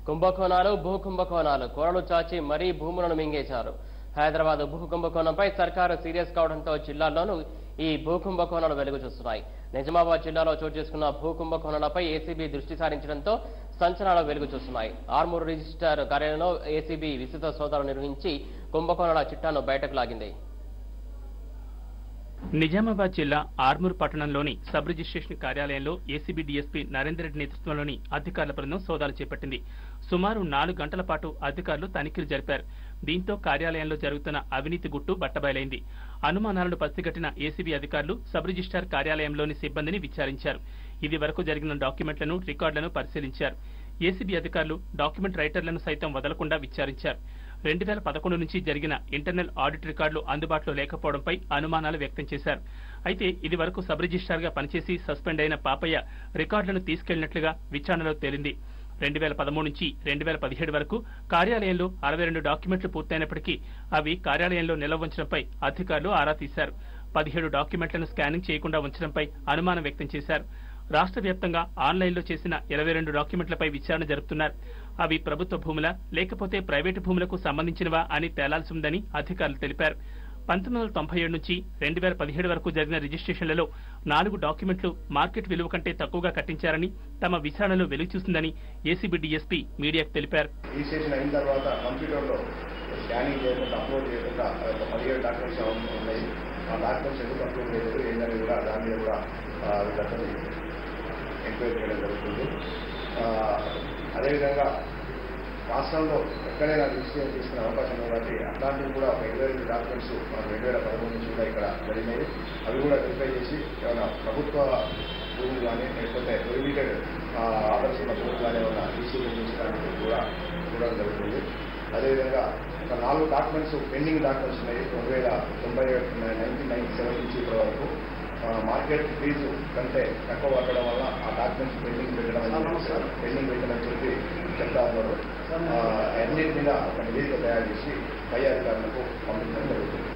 కుంభకోణాలు భూ కుంభకోణాలు కొరలు చాచి మరీ భూములను మింగేశారు హైదరాబాద్ భూ కుంభకోణంపై సర్కారు సీరియస్ కావడంతో జిల్లాల్లోనూ ఈ భూ కుంభకోణాలు వెలుగు చూస్తున్నాయి నిజామాబాద్ జిల్లాలో చోటు చేసుకున్న భూ కుంభకోణాలపై ఏసీబీ దృష్టి సారించడంతో సంచలనాలు వెలుగు చూస్తున్నాయి ఆర్మూర్ రిజిస్టర్ కార్యాలయంలో ఏసీబీ విస్తృత సోదాలు నిర్వహించి కుంభకోణాల చిట్టాను బయటకు లాగింది నిజామాబాద్ జిల్లా ఆర్మూర్ పట్టణంలోని సబ్ రిజిస్ట్రేషన్ కార్యాలయంలో ఏసీబీ డీఎస్పీ నరేందర్ రెడ్డి నేతృత్వంలోని అధికారుల బృందం సోదాలు చేపట్టింది సుమారు నాలుగు గంటల పాటు అధికారులు తనిఖీలు జరిపారు దీంతో కార్యాలయంలో జరుగుతున్న అవినీతి గుట్టు బట్టబయలైంది అనుమానాలను పసిగట్టిన ఏసీబీ అధికారులు సబ్ రిజిస్ట్రార్ కార్యాలయంలోని సిబ్బందిని విచారించారు ఇది వరకు జరిగిన డాక్యుమెంట్లను రికార్డులను పరిశీలించారు ఏసీబీ అధికారులు డాక్యుమెంట్ రైటర్లను సైతం వదలకుండా విచారించారు రెండు వేల పదకొండు నుంచి జరిగిన ఇంటర్నల్ ఆడిట్ రికార్డులు అందుబాటులో లేకపోవడంపై అనుమానాలు వ్యక్తం చేశారు అయితే ఇది వరకు సబ్ రిజిస్ట్రార్ గా పనిచేసి సస్పెండ్ అయిన పాపయ్య రికార్డులను తీసుకెళ్లినట్లుగా విచారణలో తేలింది రెండు వేల పదమూడు నుంచి రెండు వేల పదిహేడు వరకు కార్యాలయంలో అరవై రెండు డాక్యుమెంట్లు పూర్తయినప్పటికీ అవి కార్యాలయంలో నిల్వ ఉంచడంపై అధికారులు ఆరా తీశారు పదిహేడు డాక్యుమెంట్లను స్కానింగ్ చేయకుండా ఉంచడంపై అనుమానం వ్యక్తం చేశారు రాష్ట్ర వ్యాప్తంగా ఆన్లైన్లో చేసిన ఇరవై రెండు డాక్యుమెంట్లపై విచారణ జరుపుతున్నారు అవి ప్రభుత్వ భూములా లేకపోతే ప్రైవేటు భూములకు సంబంధించినవా అని తేలాల్సి ఉందని అధికారులు తెలిపారు పంతొమ్మిది వందల తొంభై ఏడు నుంచి రెండు వేల పదిహేడు వరకు జరిగిన రిజిస్ట్రేషన్లలో నాలుగు డాక్యుమెంట్లు మార్కెట్ విలువ కంటే తక్కువగా కట్టించారని తమ విచారణలో వెలుగు చూసిందని ఏసీబీ డీఎస్పీ మీడియాకు తెలిపారు రిజిస్ట్రేషన్ అయిన తర్వాత కంప్యూటర్లో స్కానింగ్ చేయకుండా అప్లోడ్ చేయకుండా ఒక పదిహేడు డాక్యుమెంట్స్ ఉన్నాయి ఆ డాక్యుమెంట్స్ ఎందుకు అప్లోడ్ చేయలేదు ఏంటని కూడా దాని మీద కూడా ఆ, వీళ్ళందరినీ ఎంక్వైరీ చేయడం జరుగుతుంది ఆ, అదేవిధంగా రాష్ట్రంలో ఎక్కడైనా రిజిస్ట్రేషన్ చేసుకునే అవకాశం ఉంది కాబట్టి అట్లాంటివి కూడా ఒక ఇరవై రెండు డాక్యుమెంట్స్ మనకు రెండు వేల పదమూడు నుంచి కూడా ఇక్కడ జరిగినాయి అవి కూడా వెరిఫై చేసి ఏమైనా ప్రభుత్వ భూములు కానీ లేకపోతే ప్రొహిబిటెడ్ ఆర్డర్స్ ఉన్న భూములు కానీ ఏమైనా రిజిస్ట్రేషన్ కూడా చూడడం జరుగుతుంది అదేవిధంగా ఒక నాలుగు డాక్యుమెంట్స్ పెండింగ్ డాక్యుమెంట్స్ ఉన్నాయి రెండు వేల తొంభై నైన్టీన్ నైన్టీ సెవెన్ నుంచి ఇప్పటి వరకు ఆ, మార్కెట్ ఫీజు కంటే తక్కువ పట్టడం వల్ల ఆ డాక్యుమెంట్స్ పెండింగ్ పెట్టడం అనేది పెండింగ్ పెట్టడం చెప్పి చెప్తా ఉన్నారు ఆ, అన్నిటి మీద ఒక నివేదిక తయారు చేసి పై అధికారులకు పంపించడం జరుగుతుంది